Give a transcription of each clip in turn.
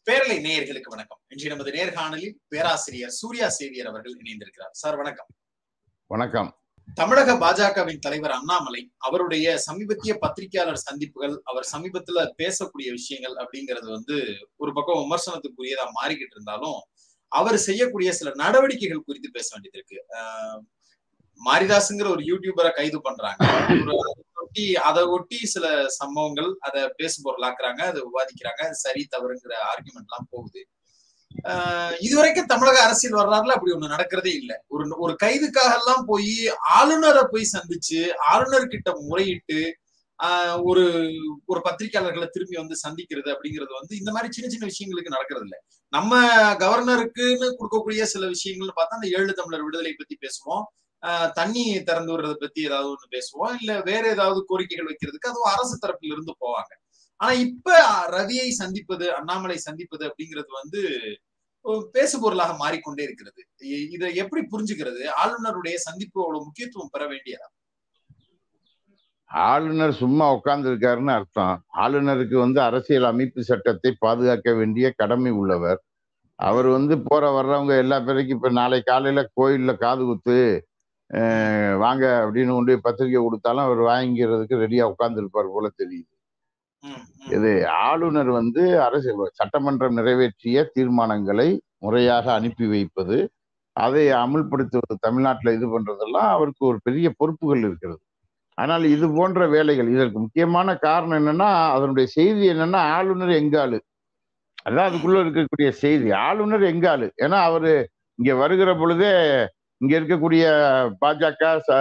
பேரலை நேயர்களுக்கு வணக்கம் இன்று நமது நேர்காணலில் பேராசிரியர் சூர்யா சேவியர் அவர்கள் இணைந்திருக்கிறார் சார் வணக்கம் வணக்கம் தமிழக பாஜகவின் தலைவர் அண்ணாமலை அவருடைய சமீபத்திய பத்திரிகையாளர் சந்திப்புகள் அவர் சமீபத்துல பேசக்கூடிய விஷயங்கள் அப்படிங்கிறது வந்து ஒரு பக்கம் விமர்சனத்துக்குரியதா மாறிக்கிட்டு இருந்தாலும் அவர் செய்யக்கூடிய சில நடவடிக்கைகள் குறித்து பேச வேண்டியது இருக்கு ஆஹ் மாரிதாசுங்கிற ஒரு யூடியூபரை கைது பண்றாங்க ஒரு ஒட்டி அதை ஒட்டி சில சம்பவங்கள் அதை பேசு பொருளாக்குறாங்க அதை விவாதிக்கிறாங்க அது சரி தவறுங்கிற ஆர்குமெண்ட் எல்லாம் போகுது ஆஹ் இதுவரைக்கும் தமிழக அரசியல் வரலாறுல அப்படி ஒண்ணு நடக்கிறதே இல்லை ஒரு ஒரு கைதுக்காக எல்லாம் போய் ஆளுநரை போய் சந்திச்சு ஆளுநர் கிட்ட முறையிட்டு ஆஹ் ஒரு ஒரு பத்திரிகையாளர்களை திரும்பி வந்து சந்திக்கிறது அப்படிங்கிறது வந்து இந்த மாதிரி சின்ன சின்ன விஷயங்களுக்கு நடக்கிறது இல்லை நம்ம கவர்னருக்குன்னு கொடுக்கக்கூடிய சில விஷயங்கள்னு பார்த்தா அந்த ஏழு தமிழர் விடுதலை பத்தி பேசுவோம் தண்ணி திறந்து விடுறதை பத்தி ஏதாவது ஒண்ணு பேசுவோம் இல்ல வேற ஏதாவது கோரிக்கைகள் வைக்கிறதுக்கு அதுவும் அரசு தரப்புல இருந்து போவாங்க ஆனா இப்ப ரவியை சந்திப்பது அண்ணாமலை சந்திப்பது அப்படிங்கிறது வந்து பேசு பொருளாக மாறிக்கொண்டே இருக்கிறது இதை எப்படி புரிஞ்சுக்கிறது ஆளுநருடைய சந்திப்பு அவ்வளவு முக்கியத்துவம் பெற வேண்டியதா ஆளுநர் சும்மா உட்கார்ந்து இருக்காருன்னு அர்த்தம் ஆளுநருக்கு வந்து அரசியல் அமைப்பு சட்டத்தை பாதுகாக்க வேண்டிய கடமை உள்ளவர் அவர் வந்து போற வர்றவங்க எல்லா பேருக்கும் இப்ப நாளை காலையில கோயில்ல காது குத்து வாங்க அப்படின்னு கொண்டு பத்திரிகை கொடுத்தாலும் அவர் வாங்கிக்கிறதுக்கு ரெடியா உட்கார்ந்துருப்பார் போல தெரியுது இது ஆளுநர் வந்து அரசு சட்டமன்றம் நிறைவேற்றிய தீர்மானங்களை முறையாக அனுப்பி வைப்பது அதை அமுல்படுத்துவது தமிழ்நாட்டில் இது பண்றதெல்லாம் அவருக்கு ஒரு பெரிய பொறுப்புகள் இருக்கிறது ஆனால் இது போன்ற வேலைகள் இதற்கு முக்கியமான காரணம் என்னன்னா அதனுடைய செய்தி என்னன்னா ஆளுநர் எங்காளு அதான் அதுக்குள்ள இருக்கக்கூடிய செய்தி ஆளுநர் எங்காளு ஏன்னா அவரு இங்க வருகிற பொழுதே இங்க இருக்கக்கூடிய பாஜக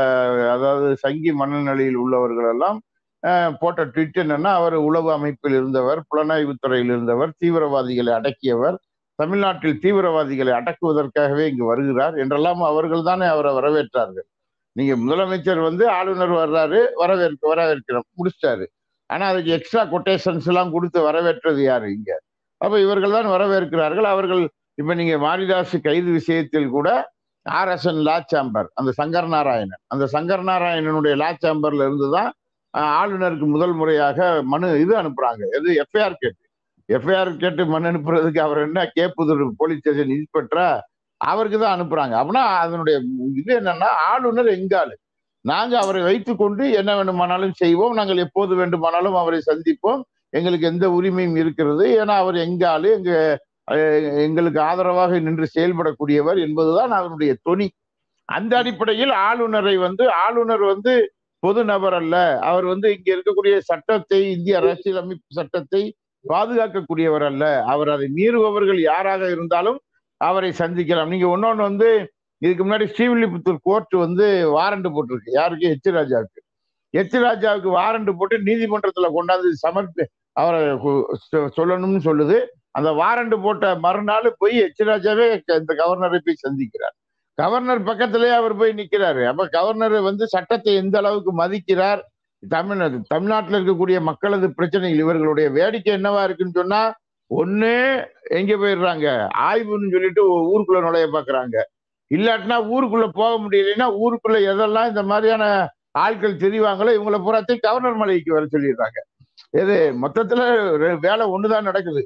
அதாவது சங்கி மனநிலையில் உள்ளவர்கள் எல்லாம் போட்ட ட்விட் என்னன்னா அவர் உளவு அமைப்பில் இருந்தவர் புலனாய்வு துறையில் இருந்தவர் தீவிரவாதிகளை அடக்கியவர் தமிழ்நாட்டில் தீவிரவாதிகளை அடக்குவதற்காகவே இங்கு வருகிறார் என்றெல்லாம் அவர்கள் தானே அவரை வரவேற்றார்கள் நீங்க முதலமைச்சர் வந்து ஆளுநர் வர்றாரு வரவேற்க வரவேற்கிறோம் முடிச்சிட்டாரு ஆனா அதுக்கு எக்ஸ்ட்ரா கொட்டேஷன்ஸ் எல்லாம் கொடுத்து வரவேற்றது யாரு இங்க அப்ப இவர்கள் தான் வரவேற்கிறார்கள் அவர்கள் இப்ப நீங்க மாரிதாஸ் கைது விஷயத்தில் கூட ஆர்எஸ்என் லா சாம்பர் அந்த சங்கர் நாராயணன் அந்த சங்கர் நாராயணனுடைய லா சாம்பர்ல இருந்துதான் ஆளுநருக்கு முதல் முறையாக மனு இது அனுப்புறாங்க எது எஃப்ஐஆர் கேட்டு எஃப்ஐஆர் கேட்டு மனு அனுப்புறதுக்கு அவர் என்ன கேப்புதூர் போலீஸ் ஸ்டேஷன் இன்ஸ்பெக்டரா அவருக்கு தான் அனுப்புறாங்க அப்படின்னா அதனுடைய இது என்னன்னா ஆளுநர் எங்காளு நாங்க அவரை வைத்துக்கொண்டு என்ன வேண்டுமானாலும் செய்வோம் நாங்கள் எப்போது வேண்டுமானாலும் அவரை சந்திப்போம் எங்களுக்கு எந்த உரிமையும் இருக்கிறது ஏன்னா அவர் எங்காளு எங்க எங்களுக்கு ஆதரவாக நின்று செயல்படக்கூடியவர் என்பதுதான் அவருடைய தொனி அந்த அடிப்படையில் ஆளுநரை வந்து ஆளுநர் வந்து பொது நபர் அல்ல அவர் வந்து இங்க இருக்கக்கூடிய சட்டத்தை இந்திய அரசியலமைப்பு சட்டத்தை பாதுகாக்கக்கூடியவர் அல்ல அவர் அதை மீறுபவர்கள் யாராக இருந்தாலும் அவரை சந்திக்கலாம் நீங்க ஒன்னொன்னு வந்து இதுக்கு முன்னாடி ஸ்ரீவில்லிபுத்தூர் கோர்ட் வந்து வாரண்ட் போட்டிருக்கு யாருக்கு எச் ராஜாவுக்கு எச் ராஜாவுக்கு வாரண்ட் போட்டு நீதிமன்றத்துல கொண்டாந்து சமர்ப்பி அவரை சொல்லணும்னு சொல்லுது அந்த வாரண்ட் போட்ட மறுநாள் போய் எச் ராஜாவே இந்த கவர்னரை போய் சந்திக்கிறார் கவர்னர் பக்கத்திலேயே அவர் போய் நிக்கிறாரு அப்ப கவர்னர் வந்து சட்டத்தை எந்த அளவுக்கு மதிக்கிறார் தமிழ்நாடு தமிழ்நாட்டில் இருக்கக்கூடிய மக்களது பிரச்சனைகள் இவர்களுடைய வேடிக்கை என்னவா இருக்குன்னு சொன்னா ஒண்ணு எங்க போயிடுறாங்க ஆய்வுன்னு சொல்லிட்டு ஊருக்குள்ள நுழைய பாக்குறாங்க இல்லாட்டினா ஊருக்குள்ள போக முடியலைன்னா ஊருக்குள்ள எதெல்லாம் இந்த மாதிரியான ஆட்கள் தெரிவாங்களோ இவங்களை பூராத்தையும் கவர்னர் மலைக்கு வர சொல்லிடுறாங்க இது மொத்தத்துல வேலை ஒண்ணுதான் நடக்குது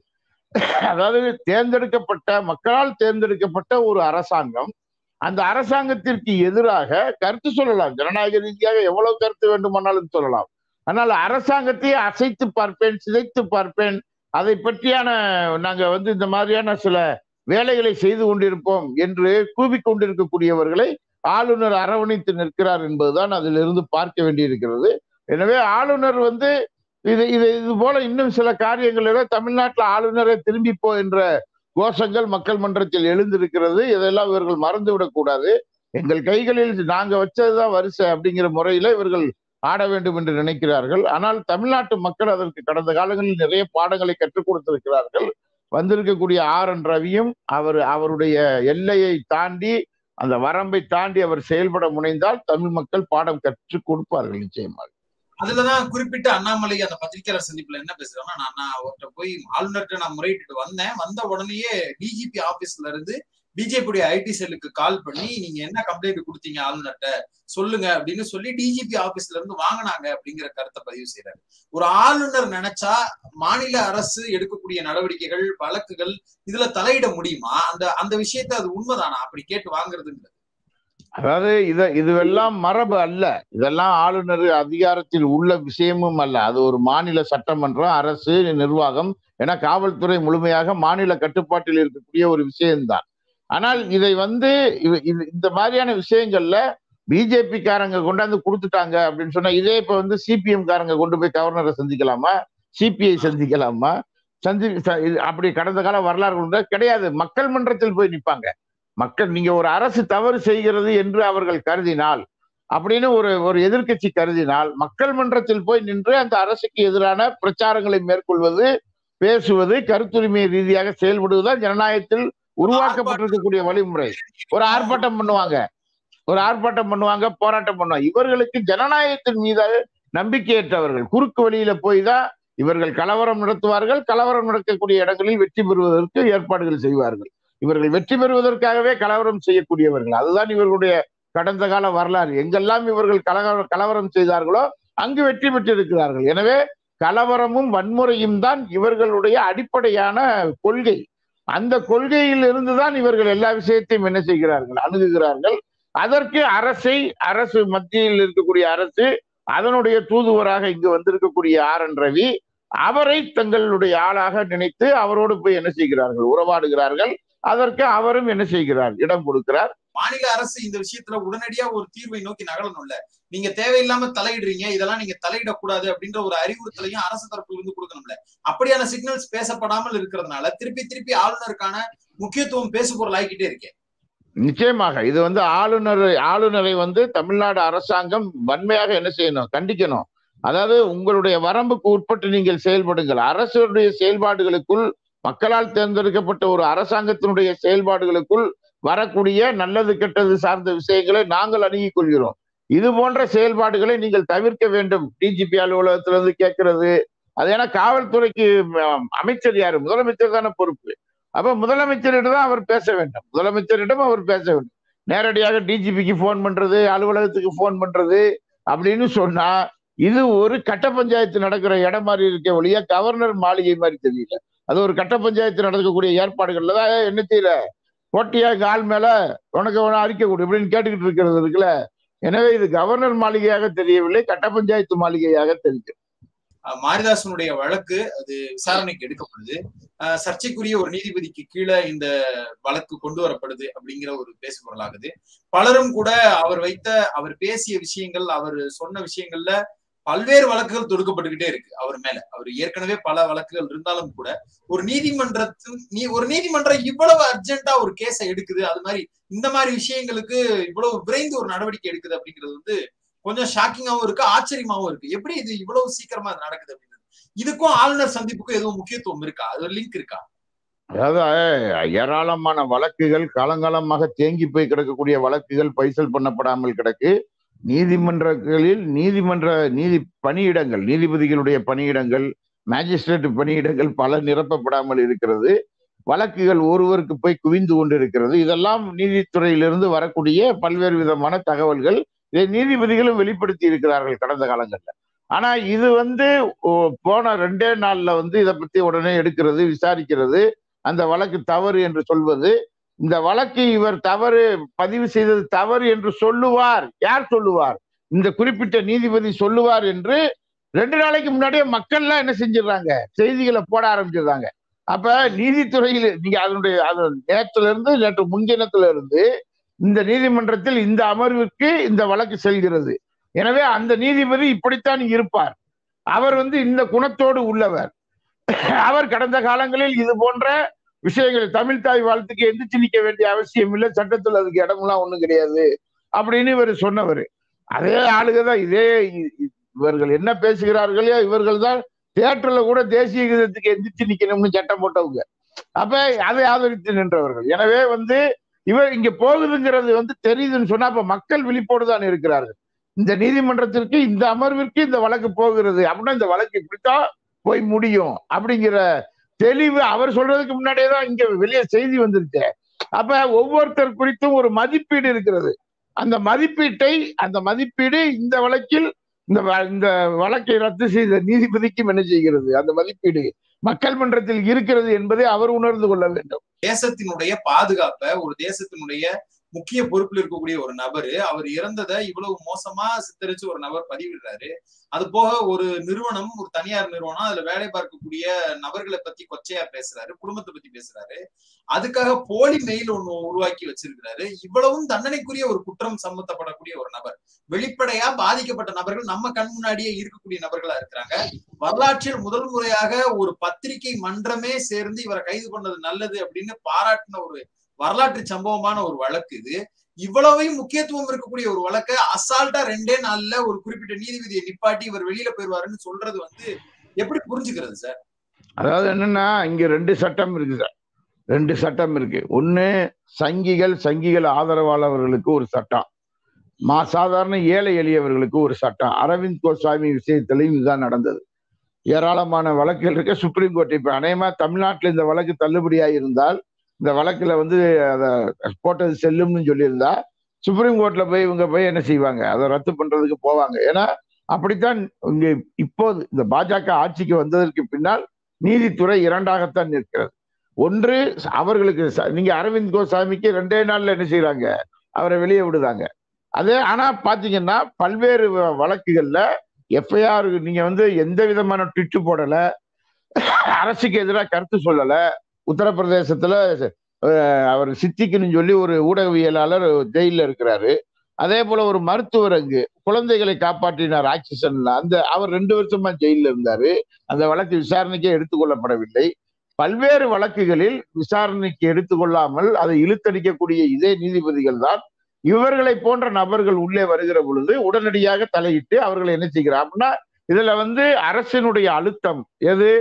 அதாவது தேர்ந்தெடுக்கப்பட்ட மக்களால் தேர்ந்தெடுக்கப்பட்ட ஒரு அரசாங்கம் அந்த அரசாங்கத்திற்கு எதிராக கருத்து சொல்லலாம் ஜனநாயக ரீதியாக எவ்வளவு கருத்து வேண்டுமானாலும் சொல்லலாம் ஆனால் அரசாங்கத்தையே அசைத்து பார்ப்பேன் சிதைத்து பார்ப்பேன் அதை பற்றியான நாங்க வந்து இந்த மாதிரியான சில வேலைகளை செய்து கொண்டிருப்போம் என்று கூவிக்கொண்டிருக்கக்கூடியவர்களை ஆளுநர் அரவணைத்து நிற்கிறார் என்பதுதான் அதிலிருந்து பார்க்க வேண்டியிருக்கிறது எனவே ஆளுநர் வந்து இது இது இது போல இன்னும் சில காரியங்களில தமிழ்நாட்டில் ஆளுநரை திரும்பிப்போ என்ற கோஷங்கள் மக்கள் மன்றத்தில் எழுந்திருக்கிறது இதெல்லாம் இவர்கள் மறந்து விடக்கூடாது எங்கள் கைகளில் நாங்க வச்சதுதான் வரிசை அப்படிங்கிற முறையில இவர்கள் ஆட வேண்டும் என்று நினைக்கிறார்கள் ஆனால் தமிழ்நாட்டு மக்கள் அதற்கு கடந்த காலங்களில் நிறைய பாடங்களை கற்றுக் கொடுத்திருக்கிறார்கள் வந்திருக்கக்கூடிய ஆர் என் ரவியும் அவர் அவருடைய எல்லையை தாண்டி அந்த வரம்பை தாண்டி அவர் செயல்பட முனைந்தால் தமிழ் மக்கள் பாடம் கற்றுக் கொடுப்பார்கள் நிச்சயமாக அதுலதான் குறிப்பிட்ட அண்ணாமலை அந்த பத்திரிகையாளர் சந்திப்புல என்ன பேசுறாங்கன்னா நான் நான் அவர்கிட்ட போய் ஆளுநர்கிட்ட நான் முறையிட்டு வந்தேன் வந்த உடனேயே டிஜிபி ஆபீஸ்ல இருந்து பிஜேபியுடைய ஐடி செல்லுக்கு கால் பண்ணி நீங்க என்ன கம்ப்ளைண்ட் கொடுத்தீங்க ஆளுநர்கிட்ட சொல்லுங்க அப்படின்னு சொல்லி டிஜிபி ஆபீஸ்ல இருந்து வாங்கினாங்க அப்படிங்கிற கருத்தை பதிவு செய்யறாரு ஒரு ஆளுநர் நினைச்சா மாநில அரசு எடுக்கக்கூடிய நடவடிக்கைகள் வழக்குகள் இதுல தலையிட முடியுமா அந்த அந்த விஷயத்த அது உண்மைதானா அப்படி கேட்டு வாங்குறதுங்கிறது அதாவது இத இதுவெல்லாம் மரபு அல்ல இதெல்லாம் ஆளுநர் அதிகாரத்தில் உள்ள விஷயமும் அல்ல அது ஒரு மாநில சட்டமன்றம் அரசு நிர்வாகம் என காவல்துறை முழுமையாக மாநில கட்டுப்பாட்டில் இருக்கக்கூடிய ஒரு விஷயம்தான் ஆனால் இதை வந்து இவ- இது இந்த மாதிரியான விஷயங்கள்ல பிஜேபி காரங்க கொண்டாந்து கொடுத்துட்டாங்க அப்படின்னு சொன்னா இதே இப்ப வந்து சிபிஎம் காரங்க கொண்டு போய் கவர்னரை சந்திக்கலாமா சிபிஐ சந்திக்கலாமா சந்தி ச- இது அப்படி கடந்த கால வரலாறு உண்டா? கிடையாது மக்கள் மன்றத்தில் போய் நிப்பாங்க மக்கள் நீங்க ஒரு அரசு தவறு செய்கிறது என்று அவர்கள் கருதினால் அப்படின்னு ஒரு ஒரு எதிர்க்கட்சி கருதினால் மக்கள் மன்றத்தில் போய் நின்று அந்த அரசுக்கு எதிரான பிரச்சாரங்களை மேற்கொள்வது பேசுவது கருத்துரிமை ரீதியாக செயல்படுவதுதான் ஜனநாயகத்தில் உருவாக்கப்பட்டிருக்கக்கூடிய வழிமுறை ஒரு ஆர்ப்பாட்டம் பண்ணுவாங்க ஒரு ஆர்ப்பாட்டம் பண்ணுவாங்க போராட்டம் பண்ணுவாங்க இவர்களுக்கு ஜனநாயகத்தின் மீது நம்பிக்கையற்றவர்கள் குறுக்கு வழியில போய் தான் இவர்கள் கலவரம் நடத்துவார்கள் கலவரம் நடக்கக்கூடிய இடங்களில் வெற்றி பெறுவதற்கு ஏற்பாடுகள் செய்வார்கள் இவர்கள் வெற்றி பெறுவதற்காகவே கலவரம் செய்யக்கூடியவர்கள் அதுதான் இவர்களுடைய கடந்த கால வரலாறு எங்கெல்லாம் இவர்கள் கலவரம் கலவரம் செய்தார்களோ அங்கு வெற்றி பெற்றிருக்கிறார்கள் எனவே கலவரமும் வன்முறையும் தான் இவர்களுடைய அடிப்படையான கொள்கை அந்த கொள்கையில் இருந்துதான் இவர்கள் எல்லா விஷயத்தையும் என்ன செய்கிறார்கள் அணுகுகிறார்கள் அதற்கு அரசை அரசு மத்தியில் இருக்கக்கூடிய அரசு அதனுடைய தூதுவராக இங்கு வந்திருக்கக்கூடிய ஆர் என் ரவி அவரை தங்களுடைய ஆளாக நினைத்து அவரோடு போய் என்ன செய்கிறார்கள் உறவாடுகிறார்கள் அதற்கு அவரும் என்ன செய்கிறார் இடம் கொடுக்கிறார் மாநில அரசு இந்த விஷயத்துல உடனடியா ஒரு தீர்வை நோக்கி நகலணும்ல நீங்க தேவையில்லாம தலையிடுறீங்க இதெல்லாம் நீங்க தலையிடக்கூடாது அப்படின்ற ஒரு அறிவுறுத்தலையும் அரசு தரப்புல இருந்து கொடுக்கணும்ல அப்படியான சிக்னல்ஸ் பேசப்படாமல் இருக்கிறதுனால திருப்பி திருப்பி ஆளுநருக்கான முக்கியத்துவம் பேசு பொருள் ஆகிக்கிட்டே இருக்கேன் நிச்சயமாக இது வந்து ஆளுநர் ஆளுநரை வந்து தமிழ்நாடு அரசாங்கம் வன்மையாக என்ன செய்யணும் கண்டிக்கணும் அதாவது உங்களுடைய வரம்புக்கு உட்பட்டு நீங்கள் செயல்படுங்கள் அரசுடைய செயல்பாடுகளுக்குள் மக்களால் தேர்ந்தெடுக்கப்பட்ட ஒரு அரசாங்கத்தினுடைய செயல்பாடுகளுக்குள் வரக்கூடிய நல்லது கெட்டது சார்ந்த விஷயங்களை நாங்கள் அணுகிக் கொள்கிறோம் இது போன்ற செயல்பாடுகளை நீங்கள் தவிர்க்க வேண்டும் டிஜிபி அலுவலகத்திலிருந்து கேட்கிறது அது ஏன்னா காவல்துறைக்கு ம், அமைச்சர் யாரு முதலமைச்சர் தானே பொறுப்பு அப்ப முதலமைச்சரிடம் தான் அவர் பேச வேண்டும் முதலமைச்சரிடம் அவர் பேச வேண்டும் நேரடியாக டிஜிபிக்கு ஃபோன் பண்றது அலுவலகத்துக்கு ஃபோன் பண்றது அப்படின்னு சொன்னா இது ஒரு கட்ட பஞ்சாயத்து நடக்கிற இடம் மாதிரி இருக்க ஒழிய கவர்னர் மாளிகை மாதிரி தெரியல அது ஒரு கட்ட பஞ்சாயத்து நடக்கக்கூடிய ஏற்பாடுகள்ல தான் "ஏய், என்ன செய்யல போட்டியா கால் மேல உனக்கு உன அறிக்கை கொடு இப்படின்னு கேட்டுக்கிட்டு இருக்கிறது இருக்குல்ல எனவே இது கவர்னர் மாளிகையாக தெரியவில்லை கட்ட பஞ்சாயத்து மாளிகையாக தெரியும் அஹ் மாரிதாசனுடைய வழக்கு அது விசாரணைக்கு எடுக்கப்படுது அஹ் சர்ச்சைக்குரிய ஒரு நீதிபதிக்கு கீழே இந்த வழக்கு கொண்டு வரப்படுது அப்படிங்கிற ஒரு பேசு பொருளாகுது பலரும் கூட அவர் வைத்த அவர் பேசிய விஷயங்கள் அவர் சொன்ன விஷயங்கள்ல பல்வேறு வழக்குகள் தொடுக்கப்பட்டுக்கிட்டே இருக்கு அவர் மேல அவர் ஏற்கனவே பல வழக்குகள் இருந்தாலும் கூட ஒரு நீதிமன்றத்தின் நீ ஒரு நீதிமன்றம் இவ்வளவு அர்ஜென்ட்டா ஒரு கேஸை எடுக்குது அது மாதிரி இந்த மாதிரி விஷயங்களுக்கு இவ்வளவு விரைந்து ஒரு நடவடிக்கை எடுக்குது அப்படிங்கிறது வந்து கொஞ்சம் ஷாக்கிங்காவும் இருக்கு ஆச்சரியமாவும் இருக்கு எப்படி இது இவ்வளவு சீக்கிரமா இது நடக்குது அப்படிங்கிறது இதுக்கும் ஆளுநர் சந்திப்புக்கும் எதுவும் முக்கியத்துவம் இருக்கா அது ஒரு லிங்க் இருக்கா அதாவது அஹ், ஏராளமான வழக்குகள் காலங்காலமாக தேங்கி போய் கிடக்கக்கூடிய வழக்குகள் பைசல் பண்ணப்படாமல் கிடக்கு நீதிமன்றங்களில் நீதிமன்ற நீதி பணியிடங்கள் நீதிபதிகளுடைய பணியிடங்கள் மேஜிஸ்ட்ரேட் பணியிடங்கள் பல நிரப்பப்படாமல் இருக்கிறது வழக்குகள் ஒருவருக்கு போய் குவிந்து கொண்டிருக்கிறது இதெல்லாம் நீதித்துறையிலிருந்து வரக்கூடிய பல்வேறு விதமான தகவல்கள் இதை நீதிபதிகளும் வெளிப்படுத்தி இருக்கிறார்கள் கடந்த காலங்கள்ல ஆனா இது வந்து ஓ- போன ரெண்டே நாள்ல வந்து இதை பத்தி உடனே எடுக்கிறது விசாரிக்கிறது அந்த வழக்கு தவறு என்று சொல்வது இந்த வழக்கு இவர் தவறு பதிவு செய்தது தவறு என்று சொல்லுவார் யார் சொல்லுவார் இந்த குறிப்பிட்ட நீதிபதி சொல்லுவார் என்று ரெண்டு நாளைக்கு முன்னாடியே மக்கள்லாம் என்ன செஞ்சிடுறாங்க செய்திகளை போட ஆரம்பிச்சிடுறாங்க அப்ப நீதித்துறையில் நீங்க அதனுடைய அது நேற்றுல இருந்து நேற்று முன்தினத்துல இருந்து இந்த நீதிமன்றத்தில் இந்த அமர்விற்கு இந்த வழக்கு செல்கிறது எனவே அந்த நீதிபதி இப்படித்தான் இருப்பார் அவர் வந்து இந்த குணத்தோடு உள்ளவர் அவர் கடந்த காலங்களில் இது போன்ற விஷயங்கள் தமிழ் தாய் வாழ்த்துக்கு எந்திரிச்சு நிக்க வேண்டிய அவசியம் இல்லை சட்டத்தில் அதுக்கு இடமெல்லாம் ஒண்ணும் கிடையாது அப்படின்னு இவர் சொன்னவர் அதே ஆளுக தான் இதே இ- இ- இவர்கள் என்ன பேசுகிறார்களோ இவர்கள் தான் தியேட்டர்ல கூட தேசிய கீதத்துக்கு எந்திரிச்சு நிக்கணும்னு சட்டம் போட்டவங்க அப்ப அதை ஆதரித்து நின்றவர்கள் எனவே வந்து இவர் இங்க போகுதுங்கிறது வந்து தெரியுதுன்னு சொன்னா அப்ப மக்கள் விழிப்போடு தான் இருக்கிறார்கள் இந்த நீதிமன்றத்திற்கு இந்த அமர்விற்கு இந்த வழக்கு போகிறது அப்படின்னா இந்த வழக்கு இப்படித்தான் போய் முடியும் அப்படிங்கிற தெளிவு அவர் சொல்றதுக்கு முன்னாடியே தான் இங்க வெளியே செய்தி வந்துருச்சு அப்ப ஒவ்வொருத்தர் குறித்தும் ஒரு மதிப்பீடு இருக்கிறது அந்த மதிப்பீட்டை அந்த மதிப்பீடு இந்த வழக்கில் இந்த வ- இந்த வழக்கை ரத்து செய்த நீதிபதிக்கும் என்ன செய்கிறது அந்த மதிப்பீடு மக்கள் மன்றத்தில் இருக்கிறது என்பதை அவர் உணர்ந்து கொள்ள வேண்டும் தேசத்தினுடைய பாதுகாப்பை ஒரு தேசத்தினுடைய முக்கிய பொறுப்புல இருக்கக்கூடிய ஒரு நபரு அவர் இறந்ததை இவ்வளவு மோசமா சித்தரிச்சு ஒரு நபர் பதிவிடுறாரு அது போக ஒரு நிறுவனம் ஒரு தனியார் நிறுவனம் அதுல வேலை பார்க்கக்கூடிய நபர்களை பத்தி கொச்சையா பேசுறாரு குடும்பத்தை பத்தி பேசுறாரு அதுக்காக போலி மெயில் ஒண்ணு உருவாக்கி வச்சிருக்கிறாரு இவ்வளவும் தண்டனைக்குரிய ஒரு குற்றம் சம்பந்தப்படக்கூடிய ஒரு நபர் வெளிப்படையா பாதிக்கப்பட்ட நபர்கள் நம்ம கண் முன்னாடியே இருக்கக்கூடிய நபர்களா இருக்கிறாங்க வரலாற்றில் முதல் முறையாக ஒரு பத்திரிகை மன்றமே சேர்ந்து இவரை கைது பண்ணது நல்லது அப்படின்னு பாராட்டின ஒரு வரலாற்று சம்பவமான ஒரு வழக்கு இது இவ்வளவையும் முக்கியத்துவம் இருக்கக்கூடிய ஒரு வழக்கை அசால்ட்டா ரெண்டே நாள்ல ஒரு குறிப்பிட்ட நீதிபதியை நிப்பாட்டி இவர் வெளியில போயிருவாருன்னு சொல்றது வந்து எப்படி புரிஞ்சுக்கிறது சார் அதாவது என்னன்னா இங்க ரெண்டு சட்டம் இருக்கு சார் ரெண்டு சட்டம் இருக்கு ஒண்ணு சங்கிகள் சங்கிகள் ஆதரவாளர்களுக்கு ஒரு சட்டம் மா சாதாரண ஏழை எளியவர்களுக்கு ஒரு சட்டம் அரவிந்த் கோஸ்வாமி விஷயத்திலையும் இதுதான் நடந்தது ஏராளமான வழக்குகள் இருக்க சுப்ரீம் கோர்ட் இப்ப அநேகமா தமிழ்நாட்டில் இந்த வழக்கு தள்ளுபடியாக இருந்தால் இந்த வழக்குல வந்து அதை போட்டது செல்லும்னு சொல்லியிருந்தா சுப்ரீம் கோர்ட்ல போய் இவங்க போய் என்ன செய்வாங்க அதை ரத்து பண்றதுக்கு போவாங்க ஏன்னா அப்படித்தான் இங்க இப்போது இந்த பாஜக ஆட்சிக்கு வந்ததற்கு பின்னால் நீதித்துறை இரண்டாகத்தான் நிற்கிறது ஒன்று அவர்களுக்கு ச- நீங்க அரவிந்த் கோசாமிக்கு ரெண்டே நாள்ல என்ன செய்யறாங்க அவரை வெளியே விடுதாங்க அதே ஆனா பாத்தீங்கன்னா பல்வேறு வ- வழக்குகள்ல எஃப்ஐஆர் நீங்க வந்து எந்த விதமான ட்விட்டு போடல அரசுக்கு எதிராக கருத்து சொல்லல உத்தரப்பிரதேசத்துல அஹ், அவர் சித்திக்குன்னு சொல்லி ஒரு ஊடகவியலாளர் ஜெயில இருக்கிறாரு அதே போல ஒரு மருத்துவர் அங்கு குழந்தைகளை காப்பாற்றினார் ஆக்சிஜன்ல அந்த அவர் ரெண்டு வருஷமா ஜெயில இருந்தாரு அந்த வழக்கு விசாரணைக்கே எடுத்துக்கொள்ளப்படவில்லை பல்வேறு வழக்குகளில் விசாரணைக்கு எடுத்துக்கொள்ளாமல் அதை இழுத்தடிக்கக்கூடிய இதே நீதிபதிகள் தான் இவர்களை போன்ற நபர்கள் உள்ளே வருகிற பொழுது உடனடியாக தலையிட்டு அவர்களை என்ன செய்கிறார் அப்படின்னா இதுல வந்து அரசினுடைய அழுத்தம் எது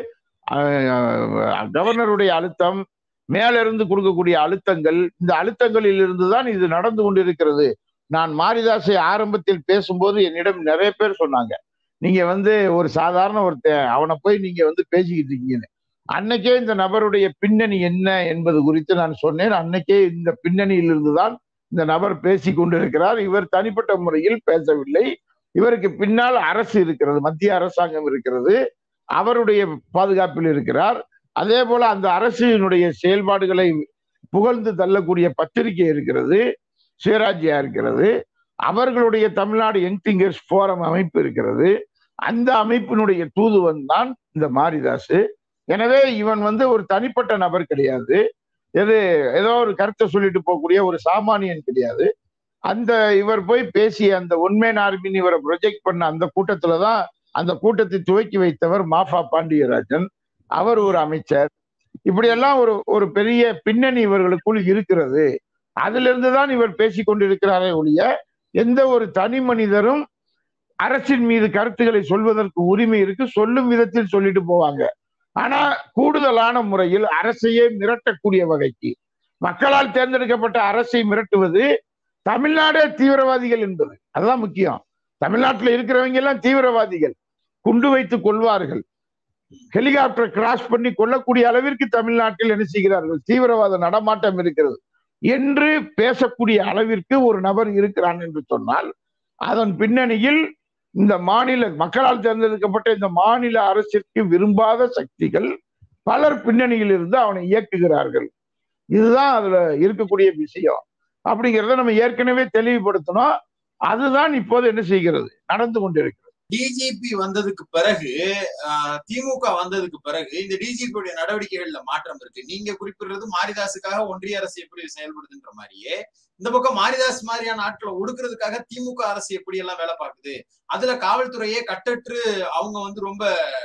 அஹ், கவர்னருடைய அழுத்தம் மேலிருந்து கொடுக்கக்கூடிய அழுத்தங்கள் இந்த அழுத்தங்களில் இருந்துதான் இது நடந்து கொண்டிருக்கிறது நான் மாரிதாசை ஆரம்பத்தில் பேசும்போது என்னிடம் நிறைய பேர் சொன்னாங்க நீங்க வந்து ஒரு சாதாரண ஒருத்தன் அவனை போய் நீங்க வந்து பேசிக்கிட்டு இருக்கீங்கன்னு அன்னைக்கே இந்த நபருடைய பின்னணி என்ன என்பது குறித்து நான் சொன்னேன் அன்னைக்கே இந்த பின்னணியில் இருந்துதான் இந்த நபர் பேசி கொண்டிருக்கிறார் இவர் தனிப்பட்ட முறையில் பேசவில்லை இவருக்கு பின்னால் அரசு இருக்கிறது மத்திய அரசாங்கம் இருக்கிறது அவருடைய பாதுகாப்பில் இருக்கிறார் அதே போல அந்த அரசினுடைய செயல்பாடுகளை புகழ்ந்து தள்ளக்கூடிய பத்திரிகை இருக்கிறது சுயராஜ்யா இருக்கிறது அவர்களுடைய தமிழ்நாடு யங் திங்கர்ஸ் போரம் அமைப்பு இருக்கிறது அந்த அமைப்பினுடைய தூதுவன் தான் இந்த மாரிதாசு எனவே இவன் வந்து ஒரு தனிப்பட்ட நபர் கிடையாது எது ஏதோ ஒரு கருத்தை சொல்லிட்டு போகக்கூடிய ஒரு சாமானியன் கிடையாது அந்த இவர் போய் பேசிய அந்த உண்மையின் ஆர்மின்னு இவரை ப்ரொஜெக்ட் பண்ண அந்த கூட்டத்துல தான் அந்த கூட்டத்தை துவக்கி வைத்தவர் மாஃபா பாண்டியராஜன் அவர் ஒரு அமைச்சர் இப்படியெல்லாம் ஒரு ஒரு பெரிய பின்னணி இவர்களுக்குள் இருக்கிறது அதிலிருந்து தான் இவர் பேசிக் கொண்டிருக்கிறாரே ஒழிய எந்த ஒரு தனி மனிதரும் அரசின் மீது கருத்துக்களை சொல்வதற்கு உரிமை இருக்கு சொல்லும் விதத்தில் சொல்லிட்டு போவாங்க ஆனா கூடுதலான முறையில் அரசையே மிரட்டக்கூடிய வகைக்கு மக்களால் தேர்ந்தெடுக்கப்பட்ட அரசை மிரட்டுவது தமிழ்நாடே தீவிரவாதிகள் என்பது அதுதான் முக்கியம் தமிழ்நாட்டில் இருக்கிறவங்க எல்லாம் தீவிரவாதிகள் குண்டு வைத்து கொள்வார்கள் ஹெலிகாப்டர் கிராஸ் பண்ணி கொல்லக்கூடிய அளவிற்கு தமிழ்நாட்டில் என்ன செய்கிறார்கள் தீவிரவாத நடமாட்டம் இருக்கிறது என்று பேசக்கூடிய அளவிற்கு ஒரு நபர் இருக்கிறான் என்று சொன்னால் அதன் பின்னணியில் இந்த மாநில மக்களால் தேர்ந்தெடுக்கப்பட்ட இந்த மாநில அரசிற்கு விரும்பாத சக்திகள் பலர் பின்னணியில் இருந்து அவனை இயக்குகிறார்கள் இதுதான் அதுல இருக்கக்கூடிய விஷயம் அப்படிங்கிறத நம்ம ஏற்கனவே தெளிவுபடுத்தணும் அதுதான் இப்போது என்ன செய்கிறது நடந்து கொண்டிருக்கிறது டிஜிபி வந்ததுக்கு பிறகு ஆஹ், திமுக வந்ததுக்கு பிறகு இந்த டிஜிபியுடைய நடவடிக்கைகள்ல மாற்றம் இருக்கு நீங்க குறிப்பிடுறது மாரிதாசுக்காக ஒன்றிய அரசு எப்படி செயல்படுதுன்ற மாதிரியே இந்த பக்கம் மாரிதாஸ் மாதிரியான ஆட்களை ஒடுக்குறதுக்காக திமுக அரசு எப்படி எல்லாம் வேலை பார்க்குது அதுல காவல்துறையே கட்டற்று அவங்க வந்து ரொம்ப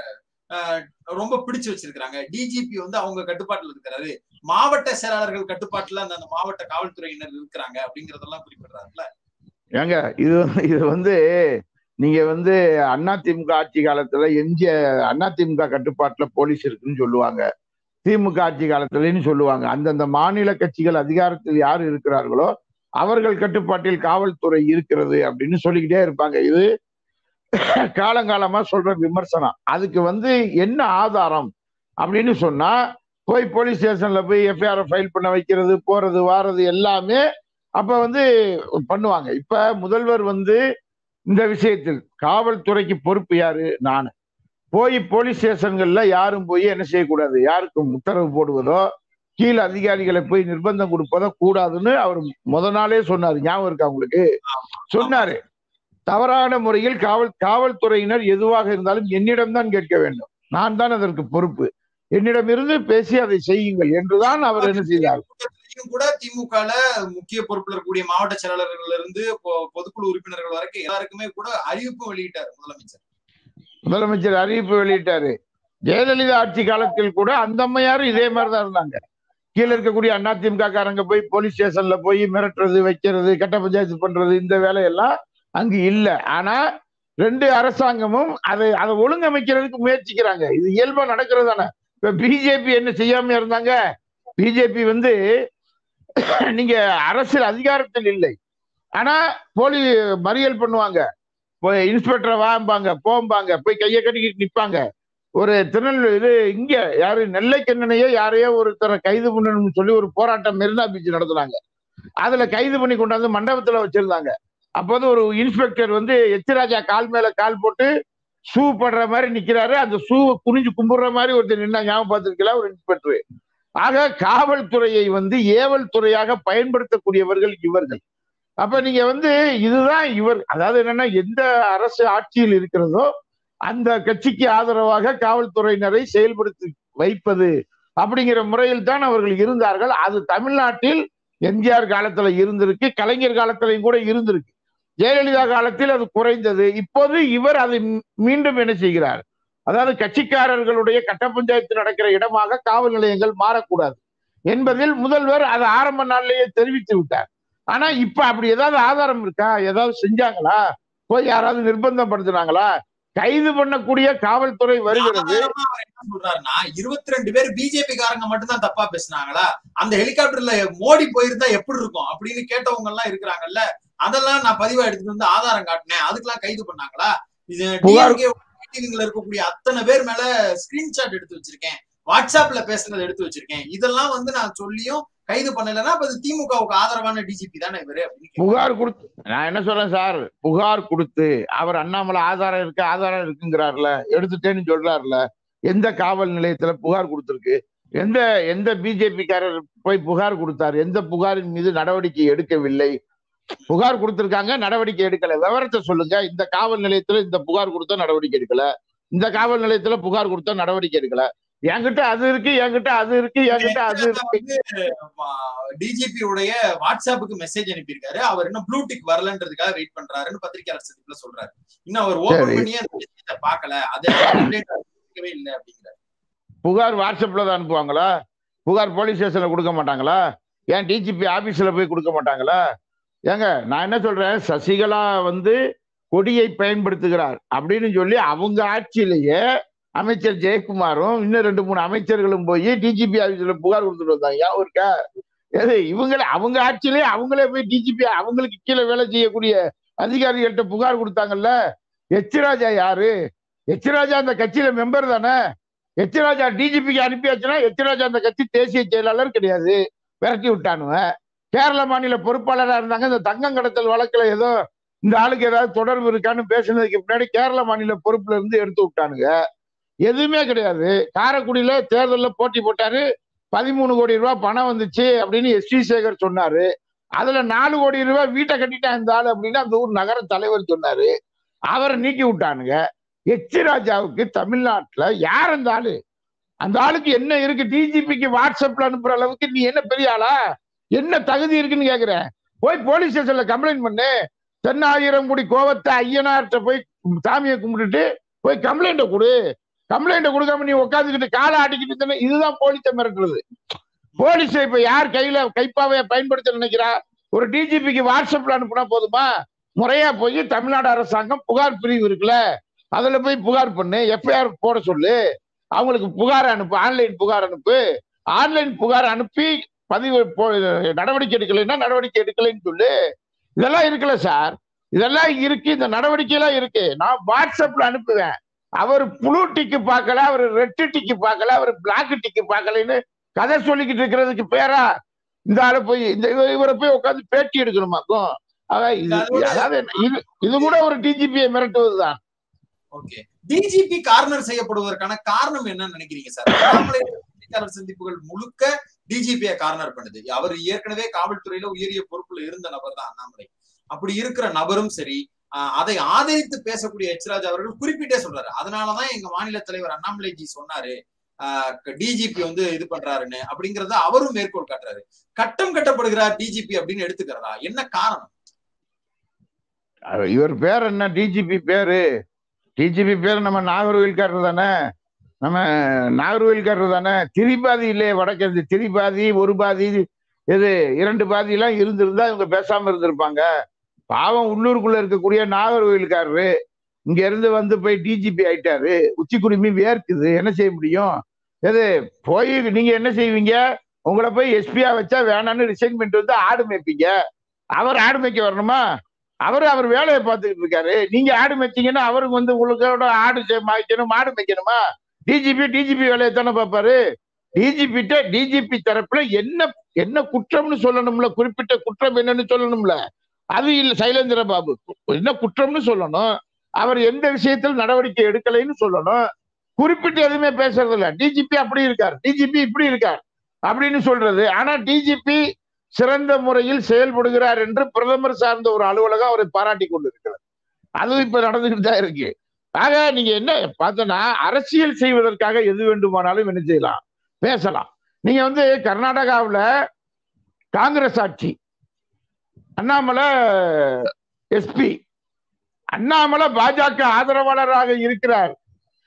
ஆஹ், ரொம்ப பிடிச்சு வச்சிருக்கிறாங்க டிஜிபி வந்து அவங்க கட்டுப்பாட்டுல இருக்கிறாரு மாவட்ட செயலாளர்கள் கட்டுப்பாட்டுல அந்த அந்த மாவட்ட காவல்துறையினர் இருக்கிறாங்க அப்படிங்கறதெல்லாம் குறிப்பிடுறாருல ஏங்க இது இது வந்து நீங்க வந்து அதிமுக ஆட்சி காலத்துல எம்ஜிஆர் அதிமுக கட்டுப்பாட்டுல போலீஸ் இருக்குன்னு சொல்லுவாங்க திமுக ஆட்சி காலத்துலன்னு சொல்லுவாங்க அந்தந்த மாநில கட்சிகள் அதிகாரத்தில் யார் இருக்கிறார்களோ அவர்கள் கட்டுப்பாட்டில் காவல்துறை இருக்கிறது அப்படின்னு சொல்லிக்கிட்டே இருப்பாங்க இது காலங்காலமா சொல்ற விமர்சனம் அதுக்கு வந்து என்ன ஆதாரம் அப்படின்னு சொன்னா போய் போலீஸ் ஸ்டேஷன்ல போய் எஃப்ஐஆர் ஃபைல் பண்ண வைக்கிறது போறது வாரது எல்லாமே அப்ப வந்து பண்ணுவாங்க இப்ப முதல்வர் வந்து இந்த விஷயத்தில் காவல்துறைக்கு பொறுப்பு யாரு நான் போய் போலீஸ் ஸ்டேஷன்கள்ல யாரும் போய் என்ன செய்யக்கூடாது யாருக்கும் உத்தரவு போடுவதோ கீழ் அதிகாரிகளை போய் நிர்பந்தம் கொடுப்பதோ கூடாதுன்னு அவர் முத நாளே சொன்னாரு ஞாபகம் இருக்கா உங்களுக்கு சொன்னாரு தவறான முறையில் காவல் காவல்துறையினர் எதுவாக இருந்தாலும் என்னிடம் தான் கேட்க வேண்டும் நான் தான் அதற்கு பொறுப்பு என்னிடம் இருந்து பேசி அதை செய்யுங்கள் என்றுதான் அவர் என்ன செய்தார் கூட்டத்திலையும் கூட திமுகல முக்கிய பொறுப்புல இருக்கக்கூடிய மாவட்ட செயலாளர்கள் இருந்து பொ- பொதுக்குழு உறுப்பினர்கள் வரைக்கும் எல்லாருக்குமே கூட அறிவிப்பு வெளியிட்டார் முதலமைச்சர் முதலமைச்சர் அறிவிப்பு வெளியிட்டாரு ஜெயலலிதா ஆட்சி காலத்தில் கூட அந்த அம்மையாரும் இதே மாதிரிதான் இருந்தாங்க கீழே இருக்கக்கூடிய அதிமுக காரங்க போய் போலீஸ் ஸ்டேஷன்ல போய் மிரட்டுறது வைக்கிறது கட்ட பஞ்சாயத்து பண்றது இந்த வேலையெல்லாம் அங்கு இல்ல ஆனா ரெண்டு அரசாங்கமும் அதை அதை ஒழுங்கமைக்கிறதுக்கு முயற்சிக்கிறாங்க இது இயல்பா நடக்கிறது தானே இப்ப பிஜேபி என்ன செய்யாம இருந்தாங்க பிஜேபி வந்து நீங்க அரசியல் அதிகாரத்தில் இல்லை ஆனா போலி மறியல் பண்ணுவாங்க போய் இன்ஸ்பெக்டரை வாம்பாங்க போம்பாங்க போய் கையை கட்டிக்கிட்டு நிப்பாங்க ஒரு திருநெல்வேலி இது இங்க யாரு நெல்லை கண்ணனையோ யாரையோ ஒருத்தரை கைது பண்ணணும்னு சொல்லி ஒரு போராட்டம் மெரினா பீச் நடத்துனாங்க அதுல கைது பண்ணி கொண்டாந்து மண்டபத்துல வச்சிருந்தாங்க அப்போது ஒரு இன்ஸ்பெக்டர் வந்து எச்ராஜா கால் மேல கால் போட்டு ஷூ படுற மாதிரி நிக்கிறாரு அந்த ஷூவை குனிஞ்சு கும்பிடுற மாதிரி ஒருத்தர் நின்னா ஞாபகம் பார்த்திருக்கலாம் ஒரு இன்ஸ்பெக்டர் ஆக காவல்துறையை வந்து ஏவல் துறையாக பயன்படுத்தக்கூடியவர்கள் இவர்கள் அப்ப நீங்க வந்து இதுதான் இவர் அதாவது என்னன்னா எந்த அரசு ஆட்சியில் இருக்கிறதோ அந்த கட்சிக்கு ஆதரவாக காவல்துறையினரை செயல்படுத்தி வைப்பது அப்படிங்கிற முறையில் தான் அவர்கள் இருந்தார்கள் அது தமிழ்நாட்டில் எம்ஜிஆர் காலத்துல இருந்திருக்கு கலைஞர் காலத்திலையும் கூட இருந்திருக்கு ஜெயலலிதா காலத்தில் அது குறைந்தது இப்போது இவர் அதை மீ- மீண்டும் என்ன செய்கிறார் அதாவது கட்சிக்காரர்களுடைய கட்ட பஞ்சாயத்து நடக்கிற இடமாக காவல் நிலையங்கள் மாறக்கூடாது என்பதில் முதல்வர் அதை ஆரம்ப நாள்லயே தெரிவித்து விட்டார் ஆனா இப்ப அப்படி ஏதாவது ஆதாரம் இருக்கா ஏதாவது செஞ்சாங்களா போய் யாராவது நிர்பந்தப்படுத்தினாங்களா கைது பண்ணக்கூடிய காவல்துறை வருகிறது ஆதாரமா அவர் என்ன சொல்றாருன்னா இருபத்தி ரெண்டு பேர் பிஜேபி காரங்க மட்டும்தான் தப்பா பேசுனாங்களா அந்த ஹெலிகாப்டர்ல மோடி போயிருந்தா எப்படி இருக்கும் அப்படின்னு கேட்டவங்க எல்லாம் இருக்கிறாங்கல்ல அதெல்லாம் நான் பதிவா எடுத்துட்டு வந்து ஆதாரம் காட்டினேன் அதுக்கெல்லாம் கைது பண்ணாங்களா இது புகார் DMK மீட்டிங்ல இருக்கக்கூடிய அத்தனை பேர் மேல ஸ்கிரீன்ஷாட் எடுத்து வச்சிருக்கேன் வாட்ஸ்அப்ல பேசுனதை எடுத்து வச்சிருக்கேன் இதெல்லாம் வந்து நான் சொல்லியும் கைது பண்ணலைன்னா அப்ப இது திமுகவுக்கு ஆதரவான டிஜிபி தானே இவரு அப்படின்னு கேக்குறாரு. புகார் கொடுத்து நான் என்ன சொல்றேன் சார் புகார் கொடுத்து அவர் அண்ணாமலை ஆதாரம் இருக்கு ஆதாரம் இருக்குங்கிறாருல எடுத்துட்டேன்னு சொல்றாருல எந்த காவல் நிலையத்துல புகார் கொடுத்திருக்கு எந்த எந்த பிஜேபி காரர் போய் புகார் கொடுத்தார் எந்த புகாரின் மீது நடவடிக்கை எடுக்கவில்லை புகார் கொடுத்திருக்காங்க நடவடிக்கை எடுக்கல விவரத்தை சொல்லுங்க இந்த காவல் நிலையத்துல இந்த புகார் கொடுத்தா நடவடிக்கை எடுக்கல இந்த காவல் நிலையத்துல புகார் கொடுத்தா நடவடிக்கை எடுக்கல என்கிட்ட அது இருக்கு என்கிட்ட அது இருக்கு என்கிட்ட அது இருக்கு டிஜிபி உடைய வாட்ஸ்அப்புக்கு மெசேஜ் அனுப்பியிருக்காரு அவர் இன்னும் ப்ளூ டிக் வரலன்றதுக்காக வெயிட் பண்றாருன்னு பத்திரிகையாளர் சந்திப்புல சொல்றாரு இன்னும் அவர் ஓபன் சரி. பண்ணி அந்த மெசேஜ பாக்கல அது அப்டேட் இருக்கவே இல்லை அப்படிங்கிறாரு புகார் வாட்ஸ்அப்ல தான் அனுப்புவாங்களா புகார் போலீஸ் ஸ்டேஷன்ல கொடுக்க மாட்டாங்களா ஏன் டிஜிபி ஆபீஸ்ல போய் கொடுக்க மாட்டாங்களா ஏங்க நான் என்ன சொல்றேன் சசிகலா வந்து கொடியை பயன்படுத்துகிறார் அப்படின்னு சொல்லி அவங்க ஆட்சியிலேயே அமைச்சர் ஜெயக்குமாரும் இன்னும் ரெண்டு மூணு அமைச்சர்களும் போய் டிஜிபி ஆபீஸ்ல புகார் கொடுத்துட்டு வந்தாங்க ஞாபகம் இருக்கா எது இவங்களே அவங்க ஆட்சியிலேயே அவங்களே போய் டிஜிபி அவங்களுக்கு கீழே வேலை செய்யக்கூடிய அதிகாரிகள்கிட்ட புகார் கொடுத்தாங்கல்ல எச் ராஜா யாரு எச் ராஜா அந்த கட்சியில மெம்பர் தானே எச் ராஜா டிஜிபிக்கு அனுப்பியாச்சுன்னா எச் ராஜா அந்த கட்சி தேசிய செயலாளர் கிடையாது விரட்டி விட்டானுவ கேரள மாநில பொறுப்பாளராக இருந்தாங்க இந்த தங்கம் கடத்தல் வழக்குல ஏதோ இந்த ஆளுக்கு ஏதாவது தொடர்பு இருக்கான்னு பேசுனதுக்கு முன்னாடி கேரள மாநில பொறுப்புல இருந்து எடுத்து விட்டானுங்க எதுவுமே கிடையாது காரைக்குடியில தேர்தல்ல போட்டி போட்டாரு பதிமூணு கோடி ரூபாய் பணம் வந்துச்சு அப்படின்னு எஸ் வி சேகர் சொன்னாரு அதுல நாலு கோடி ரூபாய் வீட்டை கட்டிட்டான் இந்த ஆளு அப்படின்னு அந்த ஊர் நகர தலைவர் சொன்னாரு அவரை நீக்கி விட்டானுங்க எச் ராஜாவுக்கு தமிழ்நாட்டுல யார் அந்த ஆளு அந்த ஆளுக்கு என்ன இருக்கு டிஜிபிக்கு வாட்ஸ்அப்ல அனுப்புற அளவுக்கு நீ என்ன பெரிய ஆளா என்ன தகுதி இருக்குன்னு கேக்குறேன் போய் போலீஸ் ஸ்டேஷன்ல கம்ப்ளைண்ட் பண்ணு தென்னாயிரம் கோடி கோவத்தை ஐயனார்ட்ட போய் சாமியை கும்பிட்டுட்டு போய் கம்ப்ளைண்ட கொடு கம்ப்ளைண்ட கொடுக்காம நீ உட்காந்துக்கிட்டு காலை ஆட்டிக்கிட்டு இருந்தேன்னா இதுதான் போலீஸை மிரட்டுறது போலீஸை இப்ப யார் கையில கைப்பாவைய பயன்படுத்த நினைக்கிறா ஒரு டிஜிபிக்கு வாட்ஸ்அப்ல அனுப்புனா போதுமா முறையா போய் தமிழ்நாடு அரசாங்கம் புகார் பிரிவு இருக்குல்ல அதுல போய் புகார் பண்ணு எஃப்ஐஆர் போட சொல்லு அவங்களுக்கு புகார் அனுப்பு ஆன்லைன் புகார் அனுப்பு ஆன்லைன் புகார் அனுப்பி பதிவு போ- நடவடிக்கை எடுக்கலைன்னா நடவடிக்கை எடுக்கலைன்னு சொல்லு இதெல்லாம் இருக்குல்ல சார் இதெல்லாம் இருக்கு இந்த நடவடிக்கை எல்லாம் இருக்கு நான் வாட்ஸ்அப்ல அனுப்புவேன் அவர் ப்ளூ டிக்கு பார்க்கல அவர் ரெட் டிக்கு பார்க்கல அவர் பிளாக் டிக்கு பார்க்கலன்னு கதை சொல்லிக்கிட்டு இருக்கிறதுக்கு பேரா இந்த ஆளு போய் இந்த இவ- இவரை போய் உட்காந்து பேட்டி எடுக்கணுமாக்கும் அதான் இது அதோட- அதாவது இது இது கூட ஒரு டிஜிபியை மிரட்டுவதுதான் ஓகே டிஜிபி கார்னர் செய்யப்படுவதற்கான காரணம் என்னன்னு நினைக்கிறீங்க சார் அண்ணாமலை பத்திரிகையாளர் சந்திப்புகள் முழுக்க டிஜிபியை கார்னர் பண்ணுது அவர் ஏற்கனவே காவல்துறையில உயரிய பொறுப்புல இருந்த நபர் தான் அண்ணாமலை அப்படி இருக்கிற நபரும் சரி ஆஹ் அதை ஆதரித்து பேசக்கூடிய எச் ராஜா அவர்கள் குறிப்பிட்டே சொல்றாரு அதனாலதான் எங்க மாநில தலைவர் அண்ணாமலை ஜி சொன்னாரு டிஜிபி வந்து இது பண்றாருன்னு அப்படிங்கறத அவரும் மேற்கோள் காட்டுறாரு கட்டம் கட்டப்படுகிறார் டிஜிபி அப்படின்னு எடுத்துக்கிறதா என்ன காரணம் அவர் இவர் பேர் என்ன டிஜிபி பேரு டிஜிபி பேர் நம்ம நாகர்கோவில்காரர் தானே நம்ம நாகர்கோவில்காரர் தானே திரிபாதி இல்லையே வடக்கு திரிபாதி ஒரு பாதி இது இரண்டு பாதி எல்லாம் இருந்திருந்தா இவங்க பேசாம இருந்திருப்பாங்க பாவம் உள்ளூருக்குள்ள இருக்கக்கூடிய நாகர்கோவில்காரரு இங்க இருந்து வந்து போய் டிஜிபி ஆயிட்டாரு உச்சி குடுமி வேர்க்குது என்ன செய்ய முடியும் எது போய் நீங்க என்ன செய்வீங்க உங்களை போய் எஸ்பியா வச்சா வேணான்னு ரிசைன் பண்ணிட்டு வந்து ஆடு மேய்ப்பீங்க அவர் ஆடு மேய்க்க வரணுமா அவரு அவர் வேலையை பார்த்துக்கிட்டு இருக்காரு நீங்க ஆடு மேய்ச்சீங்கன்னா அவருக்கு வந்து உங்களுக்கோட ஆடு செ- மேய்க்கணும் மாடு மேய்க்கணுமா டிஜிபி டிஜிபி வேலையை தானே பார்ப்பாரு டிஜிபிட்ட டிஜிபி தரப்புல என்ன என்ன குற்றம்னு சொல்லணும்ல குறிப்பிட்ட குற்றம் என்னன்னு சொல்லணும்ல அது இல்ல சைலேந்திர பாபு என்ன குற்றம்னு சொல்லணும் அவர் எந்த விஷயத்தில் நடவடிக்கை எடுக்கலைன்னு சொல்லணும் குறிப்பிட்டு எதுவுமே பேசுறது இல்ல டிஜிபி அப்படி இருக்கார் டிஜிபி இப்படி இருக்கார் அப்படின்னு சொல்றது ஆனா டிஜிபி சிறந்த முறையில் செயல்படுகிறார் என்று பிரதமர் சார்ந்த ஒரு அலுவலகம் அவரை பாராட்டி கொண்டிருக்கிறது அதுவும் இப்ப நடந்துகிட்டு தான் இருக்கு ஆக நீங்க என்ன பார்த்தோன்னா அரசியல் செய்வதற்காக எது வேண்டுமானாலும் என்ன செய்யலாம் பேசலாம் நீங்க வந்து கர்நாடகாவுல காங்கிரஸ் ஆட்சி அண்ணாமலை எஸ்பி அண்ணாமலை பாஜக ஆதரவாளராக இருக்கிறார்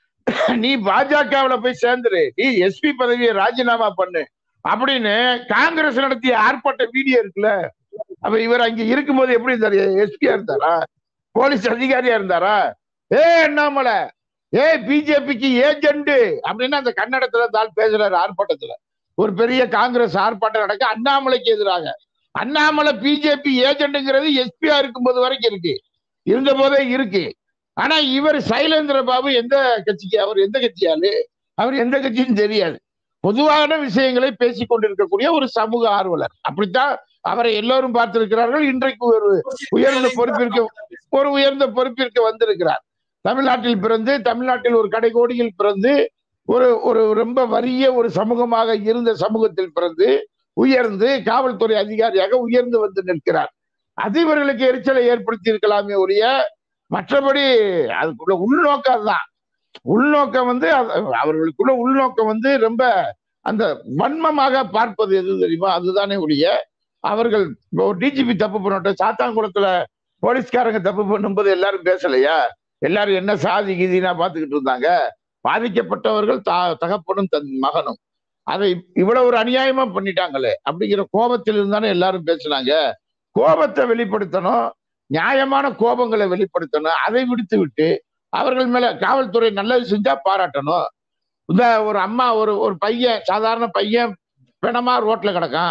நீ பாஜகவுல போய் சேர்ந்துரு நீ எஸ்பி பதவியை ராஜினாமா பண்ணு அப்படின்னு காங்கிரஸ் நடத்திய ஆர்ப்பாட்ட வீடியோ இருக்குல்ல அப்ப இவர் அங்க இருக்கும்போது எப்படி இருந்தாரு எஸ்பியா இருந்தாரா போலீஸ் அதிகாரியா இருந்தாரா ஏ அண்ணாமலை ஏ பிஜேபிக்கு ஏஜென்ட் அப்படின்னு அந்த கன்னடத்துல தான் பேசுறாரு ஆர்ப்பாட்டத்துல ஒரு பெரிய காங்கிரஸ் ஆர்ப்பாட்டம் நடக்க அண்ணாமலைக்கு எதிராக அண்ணாமலை பிஜேபி ஏஜென்ட்ங்கிறது எஸ்பியா இருக்கும்போது வரைக்கும் இருக்கு இருந்த போதே இருக்கு ஆனா இவர் சைலேந்திர பாபு எந்த கட்சிக்கு அவர் எந்த கட்சியாளு அவர் எந்த கட்சியும் தெரியாது பொதுவான விஷயங்களை பேசிக் கொண்டிருக்கக்கூடிய ஒரு சமூக ஆர்வலர் அப்படித்தான் அவரை எல்லோரும் பார்த்திருக்கிறார்கள் இன்றைக்கு ஒரு உயர்ந்த பொறுப்பிற்கு ஒரு உயர்ந்த பொறுப்பிற்கு வந்திருக்கிறார் தமிழ்நாட்டில் பிறந்து தமிழ்நாட்டில் ஒரு கடைகோடியில் பிறந்து ஒரு ஒரு ரொம்ப வறிய ஒரு சமூகமாக இருந்த சமூகத்தில் பிறந்து உயர்ந்து காவல்துறை அதிகாரியாக உயர்ந்து வந்து நிற்கிறார் அது இவர்களுக்கு எரிச்சலை ஏற்படுத்தி இருக்கலாமே ஒழிய மற்றபடி அதுக்குள்ள உள்நோக்கம் தான் உள்நோக்கம் வந்து அது- அவர்களுக்குள்ள உள்நோக்கம் வந்து ரொம்ப அந்த வன்மமாக பார்ப்பது எது தெரியுமா அதுதானே ஒழிய அவர்கள் டிஜிபி தப்பு பண்ணட்டும் சாத்தான்குளத்துல போலீஸ்காரங்க தப்பு பண்ணும்போது எல்லாரும் பேசலையா எல்லாரும் என்ன சாதி கீதினா பார்த்துக்கிட்டு இருந்தாங்க பாதிக்கப்பட்டவர்கள் தா தகப்பனும் தன் மகனும் அதை இவ்வளவு ஒரு அநியாயமா பண்ணிட்டாங்களே அப்படிங்கிற கோபத்தில் இருந்தானே எல்லாரும் பேசுனாங்க கோபத்தை வெளிப்படுத்தணும் நியாயமான கோபங்களை வெளிப்படுத்தணும் அதை விடுத்து விட்டு அவர்கள் மேல காவல்துறை நல்லது செஞ்சா பாராட்டணும் இந்த ஒரு அம்மா ஒரு ஒரு பையன் சாதாரண பையன் பிணமா ரோட்ல கிடக்கான்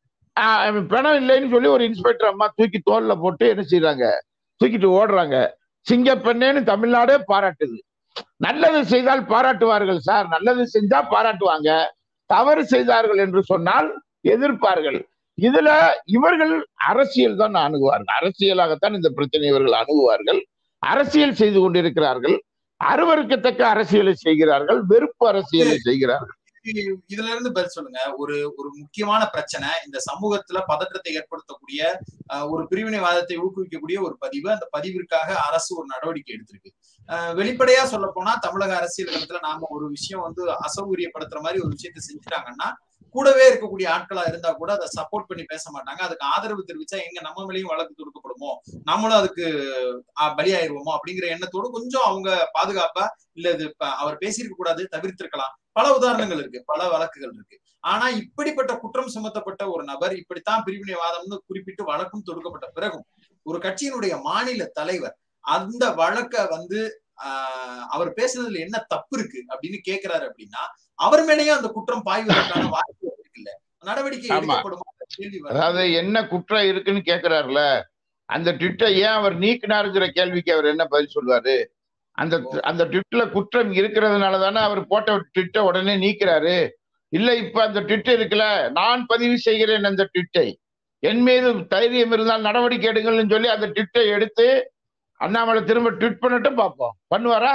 ஆஹ் அவன் பிணம் இல்லைன்னு சொல்லி ஒரு இன்ஸ்பெக்டர் அம்மா தூக்கி தோல்ல போட்டு என்ன செய்றாங்க தூக்கிட்டு ஓடுறாங்க சிங்கப்பெண்ணேன்னு தமிழ்நாடே பாராட்டுது நல்லது செய்தால் பாராட்டுவார்கள் சார் நல்லது செஞ்சா பாராட்டுவாங்க தவறு செய்தார்கள் என்று சொன்னால் எதிர்ப்பார்கள் இதுல இவர்கள் அரசியல் தான் அணுகுவார்கள் அரசியலாகத்தான் இந்த பிரச்சனை இவர்கள் அணுகுவார்கள் அரசியல் செய்து கொண்டிருக்கிறார்கள் அருவருக்கத்தக்க அரசியலை செய்கிறார்கள் வெறுப்பு அரசியலை செய்கிறார்கள் இது- இதுல இருந்து பதில் சொல்லுங்க ஒரு ஒரு முக்கியமான பிரச்சனை இந்த சமூகத்துல பதற்றத்தை ஏற்படுத்தக்கூடிய அஹ், ஒரு பிரிவினைவாதத்தை ஊக்குவிக்கக்கூடிய ஒரு பதிவு அந்த பதிவிற்காக அரசு ஒரு நடவடிக்கை எடுத்திருக்கு அஹ், வெளிப்படையா சொல்ல போனா தமிழக அரசியல் களத்துல நாம ஒரு விஷயம் வந்து அசௌகரியப்படுத்துற மாதிரி ஒரு விஷயத்தை செஞ்சுட்டாங்கன்னா கூடவே இருக்கக்கூடிய ஆட்களா இருந்தா கூட அதை சப்போர்ட் பண்ணி பேச மாட்டாங்க அதுக்கு ஆதரவு தெரிவிச்சா எங்க நம்ம மேலேயும் வழக்கு தொடுக்கப்படுமோ நம்மளும் அதுக்கு அஹ், பலியாயிருவோமோ அப்படிங்கிற எண்ணத்தோடு கொஞ்சம் அவங்க பாதுகாப்பா இல்ல இது இப்ப அவர் பேசியிருக்க கூடாது தவிர்த்திருக்கலாம் பல உதாரணங்கள் இருக்கு பல வழக்குகள் இருக்கு ஆனா இப்படிப்பட்ட குற்றம் சுமத்தப்பட்ட ஒரு நபர் இப்படித்தான் பிரிவினைவாதம்னு குறிப்பிட்டு வழக்கும் தொடுக்கப்பட்ட பிறகும் ஒரு கட்சியினுடைய மாநில தலைவர் அந்த வழக்க வந்து ஆஹ் அவர் பேசுனதுல என்ன தப்பு இருக்கு அப்படின்னு கேக்குறாரு அப்படின்னா அவர் மேலேயும் அந்த குற்றம் பாய்வதற்கான வாய்ப்பு இருக்குல்ல நடவடிக்கை ஆமா. எடுக்கப்படுமா கேள்வி வருது. அதாவது என்ன குற்றம் இருக்குன்னு கேக்குறாருல அந்த ட்விட்டை ஏன் அவர் நீக்கினாருங்கிற கேள்விக்கு அவர் என்ன பதில் சொல்வாரு அந்த அந்த ட்விட்ல குற்றம் இருக்கிறதுனால தானே அவர் போட்ட ட்விட்டை உடனே நீக்கிறாரு இல்ல இப்ப அந்த ட்விட் இருக்குல்ல நான் பதிவு செய்கிறேன் அந்த ட்விட்டை என் மீது தைரியம் இருந்தால் நடவடிக்கை எடுங்கள்னு சொல்லி அந்த ட்விட்டை எடுத்து அண்ணாமலை திரும்ப ட்விட் பண்ணட்டும் பார்ப்போம் பண்ணுவாரா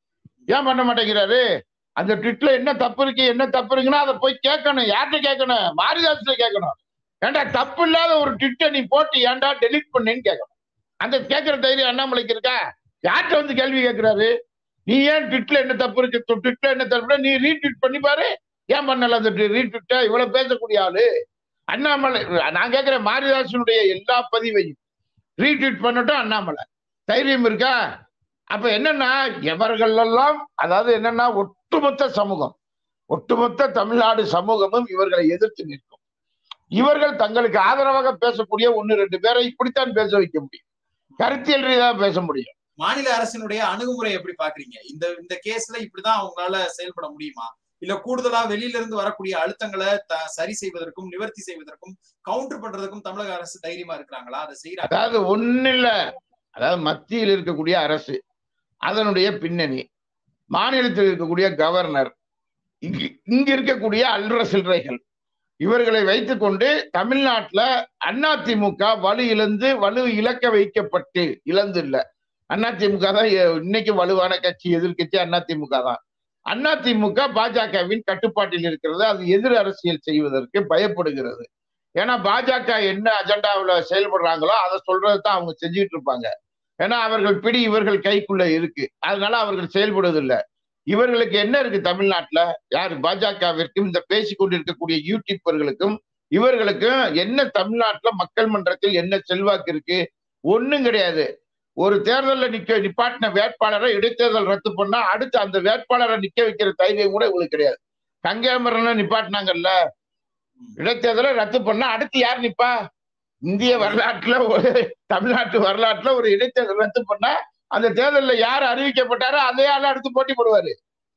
ஏன் பண்ண மாட்டேங்கிறாரு அந்த ட்விட்ல என்ன தப்பு இருக்கு என்ன தப்பு இருக்குன்னா அதை போய் கேட்கணும் யார்கிட்ட கேட்கணும் மாரிதாஸ்ல கேட்கணும் ஏன்டா தப்பு இல்லாத ஒரு ட்விட்டை நீ போட்டு ஏன்டா டெலிட் பண்ணேன்னு கேட்கணும் அந்த கேட்கிற தைரியம் அண்ணாமலைக்கு இருக்கா யார்கிட்ட வந்து கேள்வி கேட்கிறாரு நீ ஏன் ட்விட்ல என்ன தப்பு இருக்கு ட்விட்ல என்ன தப்பு நீ ரீட்வீட் பண்ணி பாரு ஏன் பண்ணல அந்த ரீட்வீட்டை இவ்வளவு பேசக்கூடிய ஆளு அண்ணாமலை நான் கேட்கிறேன் மாரிதாசனுடைய எல்லா பதிவையும் ரீட்வீட் பண்ணட்டும் அண்ணாமலை தைரியம் இருக்கா அப்ப என்னன்னா எவர்கள் எல்லாம் அதாவது என்னன்னா ஒட்டுமொத்த சமூகம் ஒட்டுமொத்த தமிழ்நாடு சமூகமும் இவர்களை எதிர்த்து நிற்கும் இவர்கள் தங்களுக்கு ஆதரவாக பேசக்கூடிய ஒன்னு ரெண்டு பேரை இப்படித்தான் பேச வைக்க முடியும் கருத்தியல் ரீதியாக பேச முடியும் மாநில அரசினுடைய அணுகுமுறை எப்படி பாக்குறீங்க இந்த இந்த கேஸ்ல இப்படிதான் அவங்களால செயல்பட முடியுமா இல்ல கூடுதலா வெளியில இருந்து வரக்கூடிய அழுத்தங்களை த- சரி செய்வதற்கும் நிவர்த்தி செய்வதற்கும் கவுண்டர் பண்றதுக்கும் தமிழக அரசு தைரியமா இருக்கிறாங்களா அதை செய்யறாங்க அதாவது ஒண்ணு இல்ல அதாவது மத்தியில் இருக்கக்கூடிய அரசு அதனுடைய பின்னணி மாநிலத்தில் இருக்கக்கூடிய கவர்னர் இங்கு இங்க இருக்கக்கூடிய அல்ற சில்லறைகள் இவர்களை வைத்துக்கொண்டு தமிழ்நாட்டுல அதிமுக வலு இழந்து வலு இழக்க வைக்கப்பட்டு இழந்து இல்ல அதிமுக தான் எ- இன்னைக்கு வலுவான கட்சி எதிர்க்கட்சி அதிமுக தான் அதிமுக பாஜகவின் கட்டுப்பாட்டில் இருக்கிறது அது எதிர் அரசியல் செய்வதற்கு பயப்படுகிறது ஏன்னா பாஜக என்ன அஜெண்டாவுல செயல்படுறாங்களோ அதை சொல்றது தான் அவங்க செஞ்சுட்டு இருப்பாங்க ஏன்னா அவர்கள் பிடி இவர்கள் கைக்குள்ள இருக்கு அதனால அவர்கள் செயல்படுவதில்லை இவர்களுக்கு என்ன இருக்கு தமிழ்நாட்டுல யார் பாஜகவிற்கும் இந்த பேசிக் கொண்டிருக்கக்கூடிய யூடியூபர்களுக்கும் இவர்களுக்கும் என்ன தமிழ்நாட்டுல மக்கள் மன்றத்தில் என்ன செல்வாக்கு இருக்கு ஒண்ணும் கிடையாது ஒரு தேர்தல்ல நிக்க நிப்பாட்டின வேட்பாளரை இடைத்தேர்தல் ரத்து பண்ணா அடுத்து அந்த வேட்பாளரை நிக்க வைக்கிற தைரியம் கூட இவங்களுக்கு கிடையாது கங்கேமரனை நிப்பாட்டினாங்கல்ல இடைத்தேர்தலை ரத்து பண்ணா அடுத்து யார் நிப்பா இந்திய வரலாற்றுல ஒரு தமிழ்நாட்டு வரலாற்றுல ஒரு இடைத்தேர்தல் ரத்து பண்ணா அந்த தேர்தலில் யார் அறிவிக்கப்பட்டாரோ அதே ஆள அடுத்து போட்டி போடுவாரு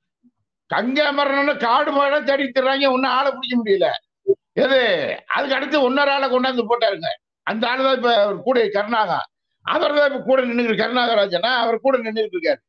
கங்கேமரன் காடு மாட தேடி தர்றாங்க ஒன்னும் ஆளை பிடிக்க முடியல எது அதுக்கு அடுத்து இன்னொரு ஆளை கொண்டாந்து போட்டாருங்க அந்த ஆளு தான் இப்ப அவர் கூட கருணாகா அவர் தான் இப்ப கூட நின்று கருணாகராஜனா அவர் கூட நின்றுட்டு இருக்காரு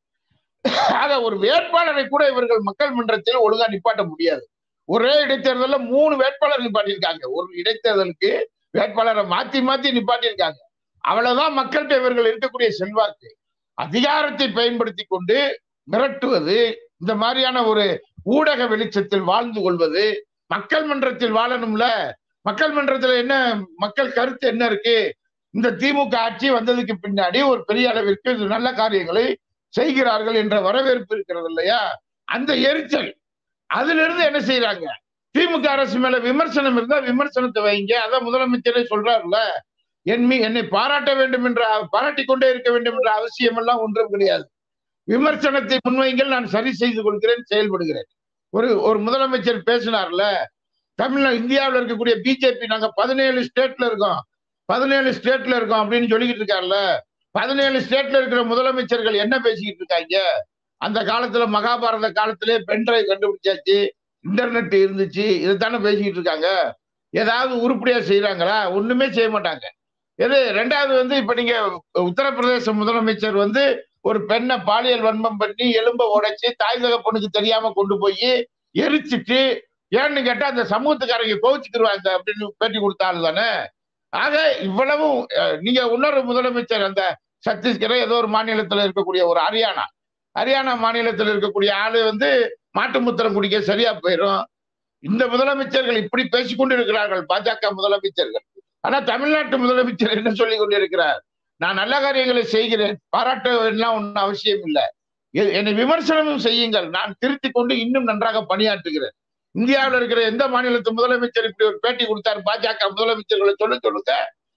ஆக ஒரு வேட்பாளரை கூட இவர்கள் மக்கள் மன்றத்தில் ஒழுங்கா நிப்பாட்ட முடியாது ஒரே இடைத்தேர்தல்ல மூணு வேட்பாளர் நிப்பாட்டியிருக்காங்க ஒரு இடைத்தேர்தலுக்கு வேட்பாளரை மாத்தி மாத்தி நிப்பாட்டியிருக்காங்க அவ்வளவுதான் மக்கள்கிட்ட இவர்கள் இருக்கக்கூடிய செல்வாக்கு அதிகாரத்தை பயன்படுத்தி கொண்டு மிரட்டுவது இந்த மாதிரியான ஒரு ஊடக வெளிச்சத்தில் வாழ்ந்து கொள்வது மக்கள் மன்றத்தில் வாழணும்ல மக்கள் மன்றத்துல என்ன மக்கள் கருத்து என்ன இருக்கு இந்த திமுக ஆட்சி வந்ததுக்கு பின்னாடி ஒரு பெரிய அளவிற்கு இது நல்ல காரியங்களை செய்கிறார்கள் என்ற வரவேற்பு இருக்கிறது இல்லையா அந்த எரிச்சல் அதுல இருந்து என்ன செய்யறாங்க திமுக அரசு மேல விமர்சனம் இருந்தா விமர்சனத்தை வைங்க அதான் முதலமைச்சரே சொல்றாருல்ல என் மீ என்னை பாராட்ட வேண்டும் என்ற பாராட்டிக் கொண்டே இருக்க வேண்டும் என்ற அவசியம் எல்லாம் ஒன்றும் கிடையாது விமர்சனத்தை முன்வைங்கள் நான் சரி செய்து கொள்கிறேன் செயல்படுகிறேன் ஒரு ஒரு முதலமைச்சர் பேசினார்ல தமிழ்நா இந்தியாவில் இருக்கக்கூடிய பிஜேபி நாங்க பதினேழு ஸ்டேட்ல இருக்கோம் பதினேழு ஸ்டேட்ல இருக்கோம் அப்படின்னு சொல்லிக்கிட்டு இருக்காருல்ல பதினேழு ஸ்டேட்ல இருக்கிற முதலமைச்சர்கள் என்ன பேசிக்கிட்டு இருக்காங்க அந்த காலத்துல மகாபாரத காலத்திலே பென்ட்ரைவ் கண்டுபிடிச்சாச்சு இன்டர்நெட் இருந்துச்சு இதைத்தானே பேசிக்கிட்டு இருக்காங்க ஏதாவது உருப்படியா செய்யறாங்களா ஒண்ணுமே செய்ய மாட்டாங்க எது ரெண்டாவது வந்து இப்ப நீங்க உத்தரப்பிரதேச முதலமைச்சர் வந்து ஒரு பெண்ணை பாலியல் வன்மம் பண்ணி எலும்ப உடைச்சு தாய் தகப்பனுக்கு தெரியாம கொண்டு போய் எரிச்சிட்டு ஏன்னு கேட்டா அந்த சமூகத்துக்காரங்க கோவிச்சுக்கிருவாங்க அப்படின்னு பேட்டி கொடுத்தாள் தானே ஆக இவ்வளவும் அஹ், நீங்க இன்னொரு முதலமைச்சர் அந்த சத்தீஸ்கர் ஏதோ ஒரு மாநிலத்துல இருக்கக்கூடிய ஒரு ஹரியானா ஹரியானா மாநிலத்தில் இருக்கக்கூடிய ஆளு வந்து மாட்டு முத்திரம் குடிக்க சரியா போயிடும் இந்த முதலமைச்சர்கள் இப்படி பேசிக்கொண்டு இருக்கிறார்கள் பாஜக முதலமைச்சர்கள் ஆனா தமிழ்நாட்டு முதலமைச்சர் என்ன சொல்லி கொண்டிருக்கிறார் நான் நல்ல காரியங்களை செய்கிறேன் பாராட்ட எல்லாம் ஒன்றும் அவசியம் இல்லை எ- என்னை விமர்சனமும் செய்யுங்கள் நான் திருத்திக் கொண்டு இன்னும் நன்றாக பணியாற்றுகிறேன் இந்தியாவில் இருக்கிற எந்த மாநிலத்து முதலமைச்சர் இப்படி ஒரு பேட்டி கொடுத்தாரு பாஜக முதலமைச்சர்களை சொல்ல சொல்லுங்க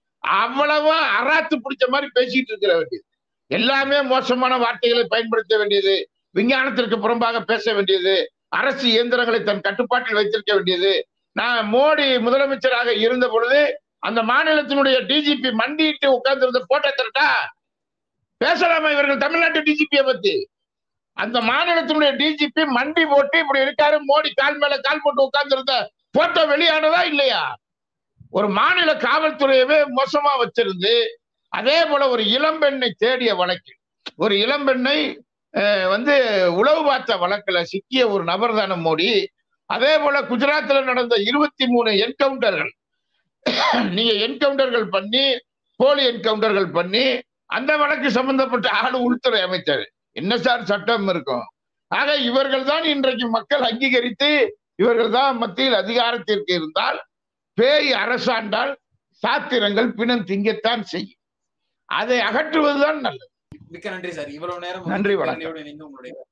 அவ்வளவா அராத்து பிடிச்ச மாதிரி பேசிட்டு இருக்கிற வேண்டியது எல்லாமே மோசமான வார்த்தைகளை பயன்படுத்த வேண்டியது விஞ்ஞானத்திற்கு புறம்பாக பேச வேண்டியது அரசு இயந்திரங்களை தன் கட்டுப்பாட்டில் வைத்திருக்க வேண்டியது நான் மோடி முதலமைச்சராக இருந்த பொழுது அந்த மாநிலத்தினுடைய டிஜிபி மண்டிட்டு உட்கார்ந்து இருந்த போட்டோ தரட்டா பேசலாமா இவர்கள் தமிழ்நாட்டு டிஜிபியை பத்தி அந்த மாநிலத்தினுடைய டிஜிபி மண்டி போட்டு இப்படி இருக்காரு மோடி கால் மேல கால் போட்டு உட்கார்ந்து இருந்த போட்டோ வெளியானதா இல்லையா ஒரு மாநில காவல்துறையவே மோசமா வச்சிருந்து அதே போல ஒரு இளம்பெண்ணை தேடிய வழக்கு ஒரு இளம்பெண்ணை அஹ், வந்து உளவு பார்த்த வழக்குல சிக்கிய ஒரு நபர் தானே மோடி அதே போல குஜராத்ல நடந்த இருபத்தி மூணு என்கவுண்டர்கள் நீங்க என்கவுண்டர்கள் பண்ணி போலி என்கவுண்டர்கள் பண்ணி அந்த வழக்கு சம்பந்தப்பட்ட ஆளு உள்துறை அமைச்சர் என்ன சார் சட்டம் இருக்கும் ஆக இவர்கள் தான் இன்றைக்கு மக்கள் அங்கீகரித்து இவர்கள் தான் மத்தியில் அதிகாரத்திற்கு இருந்தால் பேய் அரசாண்டால் சாத்திரங்கள் பிணம் திங்கத்தான் செய்யும் அதை அகற்றுவதுதான் நல்லது மிக்க நன்றி சார் இவ்வளவு நேரம் நன்றி, வந்து வணக்கம். கேள்வியோடு இணைந்து உங்களுடைய